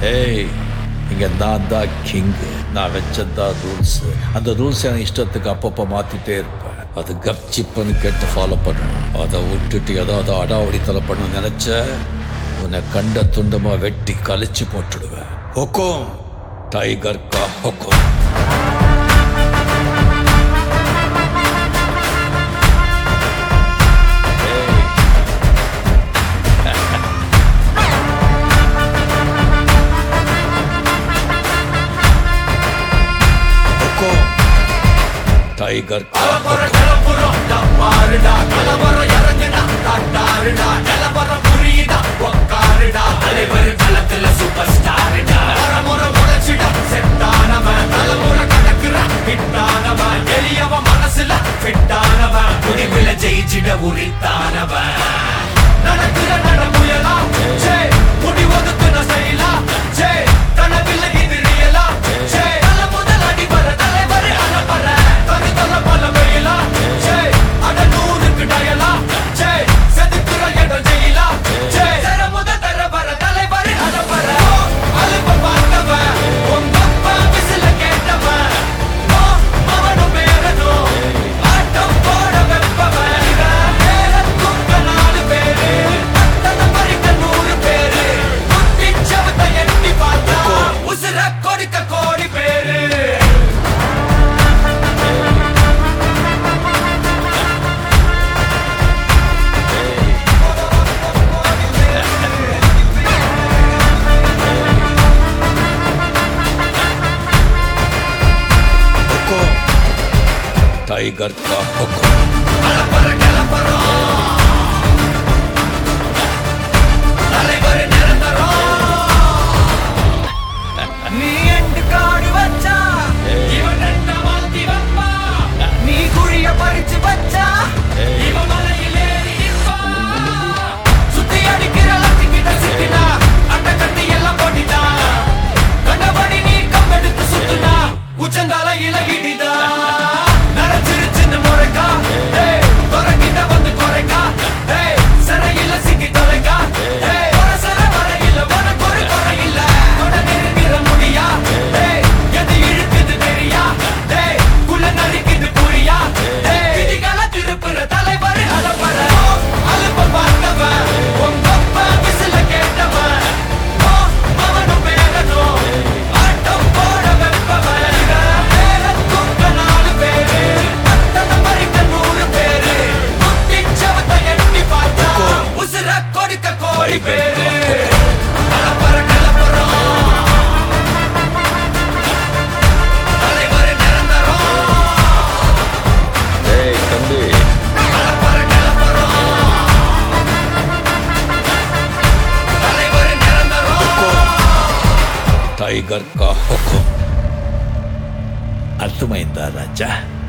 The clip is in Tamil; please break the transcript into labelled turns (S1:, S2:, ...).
S1: ஏய் இங்க நான் தான் கிங்கு நான் வச்சதான் ரூல்ஸ் அந்த ரூல்ஸ் என் இஷ்டத்துக்கு அப்பப்போ மாத்திட்டே இருப்பேன் அது கப்சிப்புன்னு கேட்டு ஃபாலோ பண்ணணும் அதை விட்டுட்டு ஏதாவது அடாவடித்தலை பண்ண நினைச்ச உன்னை கண்ட துண்டமா வெட்டி கழிச்சு போட்டுடுவேன் ஹொக்கும் டைகர் கா ஹொக்கும் ஏய் ஹொக்கும் டைகர் கா ஹொக்கும்
S2: ஜெயிச்சிட உரித்தானவன் நடக்கிற நடமுயலா ஜே முடி ஒதுக்குன செயலா ஜே கனவில்லை இது ரியலா ஜே தல முதல் அடி வர தலைவர் அனப்பற தனி தல பல வெயிலா ஜே அட நூறுக்கு டயலா ஜே செதுக்குற இடம் ஜெயிலா ஜே தர முத தர வர தலைவர் அனப்பற அலுப்ப பார்த்தவன் உங்க அப்பா விசில கேட்டவன் ஓ, மவனும் பேரனும் ஆட்டம் போட வெப்பவன் இவன் மேல தூக்க நாலு பேரு பட்டண பறிக்க நூறு பேரு குத்தி சவத்தை எட்டி பார்த்தா உசுர கொடுக்க கோடி பேரு
S1: ஹொக்கும் டைகர் கா ஹொக்கும்
S2: அலப்பற கிளப்பறோம் தலைவர் நிரந்தரம் நீ எண்டு காடு வச்சா இவன் ரெண்ட மாத்தி வைப்பா நீ குழிய பறிச்சு வச்சா இவன் மலையில் ஏறி நிற்பா சுத்தி அடிக்கிற லத்திக்கிட்ட சிக்கினா அட்ட கட்டி எல்லாம் போட்டிட்டா கண்டபடி நீ கம்பெடுத்து சுத்துனா உச்சந்தால இலகிடிதா நரைச்சிருச்சுன்னு முறைக்கா ஏய் குறைக்கிட்ட வந்து குறைக்கா ஏய் சிறையில சிக்கி தொலைக்கா ஏய் ஒரு சிறை வரையில உனக்கு ஒரு குறை இல்ல தொட நெருங்கிற முடியா ஏய் எது இழுக்குது தெரியா ஏய் குள்ள நறுக்குது புரியா ஏய் விதிகளை திருப்புற தலைவர் அலப்பற அலுப்ப பார்த்தவன் உங்க அப்பா விசில கேட்டவன் ஓ, மவனும் பேரனும் ஆட்டம் போட வெப்பவன் இவன் மேல தூக்க நாலு பேரு பட்டண பறிக்க நூறு பேரு குத்தி சவத்தை எட்டி பார்த்தா உசுர கொடுக்க கோடி பேரு கலப்பற கலப்பறம் தலைவர் நிரந்தரம்
S1: ஏய் தம்பி
S2: கலப்பற கலப்பறம் தலைவர் நிரந்தரம்
S1: టైగర్ కా హుకుం అర్థమైందా రాజా